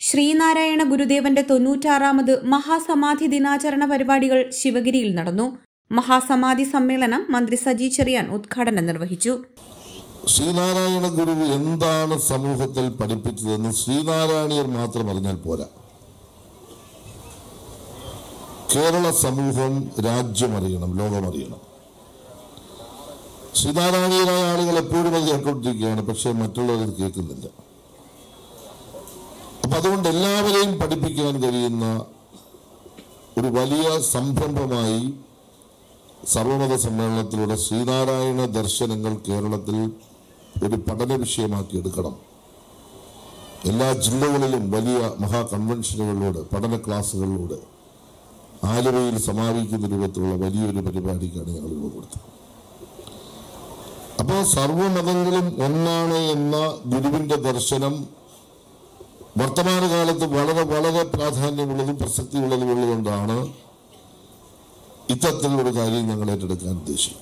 ശ്രീനാരായണ ഗുരുദേവന്റെ തൊണ്ണൂറ്റാറാമത് മഹാസമാധി ദിനാചരണ പരിപാടികൾ ശിവഗിരിയിൽ നടന്നു മഹാസമാധി സമ്മേളനം മന്ത്രി സജി ചെറിയാൻ ഉദ്ഘാടനം നിർവഹിച്ചു ശ്രീനാരായണ ഗുരു എന്താണ് സമൂഹത്തിൽ പഠിപ്പിച്ചതെന്ന് ശ്രീനാരായണീയർ മാത്രം അറിഞ്ഞാൽ പോരാ കേരള സമൂഹം രാജ്യമറിയണം ലോകമറിയണം ശ്രീനാരായണീയരായ ആളുകൾ എപ്പോഴും അത് കേട്ടുകൊണ്ടിരിക്കുകയാണ് പക്ഷെ മറ്റുള്ളവർ ഇത് കേൾക്കുന്നില്ല അപ്പൊ അതുകൊണ്ട് എല്ലാവരെയും പഠിപ്പിക്കാൻ കഴിയുന്ന ഒരു വലിയ സംരംഭമായി സർവമത സമ്മേളനത്തിലൂടെ ശ്രീനാരായണ ദർശനങ്ങൾ കേരളത്തിൽ ഒരു പഠന വിഷയമാക്കി എടുക്കണം എല്ലാ ജില്ലകളിലും വലിയ മഹാ കൺവെൻഷനുകളിലൂടെ പഠന ക്ലാസ്സുകളിലൂടെ ആലുവയിൽ സമാപിക്കുന്ന രൂപത്തിലുള്ള വലിയൊരു പരിപാടിക്കാണ് ഞങ്ങൾ രൂപം കൊടുത്തത് അപ്പോൾ സർവമതങ്ങളും ഒന്നാണ് എന്ന ഗുരുവിന്റെ ദർശനം വർത്തമാനകാലത്ത് വളരെ വളരെ പ്രാധാന്യമുള്ളതും പ്രസക്തിയുള്ളതും ഉള്ളതുകൊണ്ടാണ് ഇത്തരത്തിലൊരു കാര്യം ഞങ്ങൾ ഏറ്റെടുക്കാൻ ഉദ്ദേശിക്കുന്നത്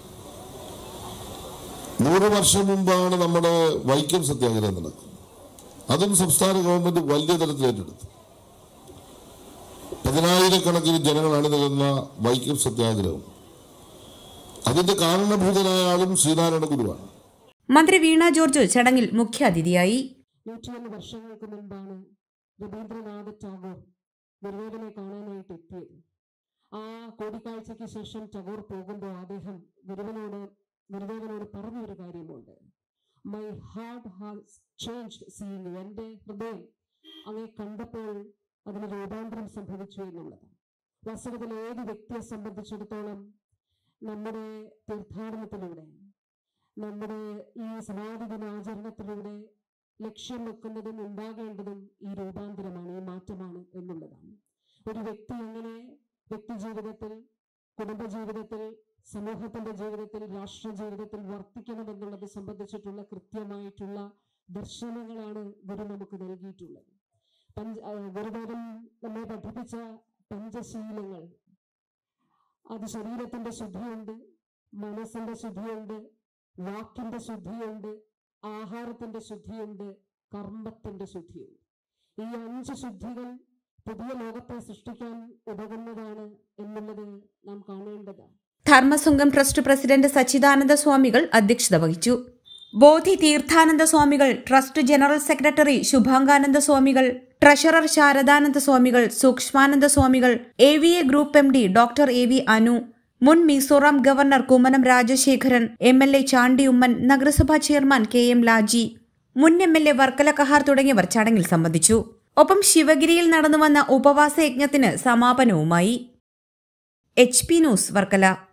നൂറ് വർഷം മുമ്പാണ് നമ്മുടെ വൈക്കം സത്യാഗ്രഹം നടക്കുന്നത് അതും സംസ്ഥാന ഗവൺമെന്റ് വലിയ തരത്തിൽ ഏറ്റെടുത്തു പതിനായിരക്കണക്കിന് ജനങ്ങൾ അണിനിരുന്ന വൈക്കം സത്യാഗ്രഹം അതിന്റെ കാരണഭൂതനായ ആളും ശ്രീനാരായണ ഗുരുവാണ് മന്ത്രി വീണ ജോർജ് ചടങ്ങിൽ മുഖ്യാതിഥിയായി നൂറ്റിയൊന്ന് വർഷങ്ങൾക്ക് മുൻപാണ് രവീന്ദ്രനാഥ ടാഗോർ ഗുരുദേവനെ കാണാനായിട്ട് എത്തിയത് ആ കൂടിക്കാഴ്ചയ്ക്ക് ശേഷം ടാഗോർ പോകുമ്പോൾ അദ്ദേഹം ഗുരുവിനോട് ഗുരുദേവനോട് പറഞ്ഞൊരു കാര്യമുണ്ട് my heart has changed seeing എൻ്റെ ഹൃദയം അങ്ങേ കണ്ടപ്പോൾ അതിന് രൂപാന്തരം സംഭവിച്ചു എന്നുള്ളത് വാസ്തവത്തിൽ ഏത് വ്യക്തിയെ സംബന്ധിച്ചിടത്തോളം നമ്മുടെ തീർത്ഥാടനത്തിലൂടെ നമ്മുടെ ഈ സമാധി ദിനാചരണത്തിലൂടെ ലക്ഷ്യം വെക്കുന്നതും ഉണ്ടാകേണ്ടതും ഈ രൂപാന്തരമാണ് ഈ മാറ്റമാണ് എന്നുള്ളതാണ് ഒരു വ്യക്തി എങ്ങനെ വ്യക്തി ജീവിതത്തിൽ കുടുംബജീവിതത്തിൽ സമൂഹത്തിന്റെ ജീവിതത്തിൽ രാഷ്ട്ര ജീവിതത്തിൽ വർത്തിക്കണമെന്നുള്ളത് സംബന്ധിച്ചിട്ടുള്ള കൃത്യമായിട്ടുള്ള ദർശനങ്ങളാണ് ഗുരു നമുക്ക് നൽകിയിട്ടുള്ളത് പഞ്ച ആ, ഗുരുദേവൻ നമ്മെ പഠിപ്പിച്ച പഞ്ചശീലങ്ങൾ അത് ശരീരത്തിന്റെ ശുദ്ധിയുണ്ട് മനസ്സിന്റെ ശുദ്ധിയുണ്ട് വാക്കിന്റെ ശുദ്ധിയുണ്ട് ആഹാരത്തിന്റെ ശുദ്ധിയുണ്ട് കർമ്മത്തിന്റെ ശുദ്ധിയുണ്ട് ഈ അഞ്ച് ശുദ്ധികൾ പുതിയ ലോകത്തെ സൃഷ്ടിക്കാൻ ഉതകുന്നതാണ് എന്നുള്ളത് നാം കാണേണ്ടതാണ് ധർമ്മസുംഗം ട്രസ്റ്റ് പ്രസിഡന്റ് സച്ചിദാനന്ദ സ്വാമികൾ അധ്യക്ഷത വഹിച്ചു ബോധി തീർത്ഥാനന്ദ സ്വാമികൾ ട്രസ്റ്റ് ജനറൽ സെക്രട്ടറി ശുഭാംഗാനന്ദ സ്വാമികൾ ട്രഷറർ ശാരദാനന്ദ സ്വാമികൾ സൂക്ഷ്മാനന്ദ സ്വാമികൾ A V A group M D doctor A V Anu മുൻ Mizoram governor Kummanam Rajasekharan M L A Chandy Oommen നഗരസഭാ ചെയർമാൻ കെ എം ലാജി മുൻ M L A Varkala Kahar തുടങ്ങിയവർ ചടങ്ങിൽ സംബന്ധിച്ചു ഒപ്പം ശിവഗിരിയിൽ നടന്നുവന്ന ഉപവാസ യജ്ഞത്തിന് സമാപനവുമായി എച്ച് പി ന്യൂസ് വർക്കല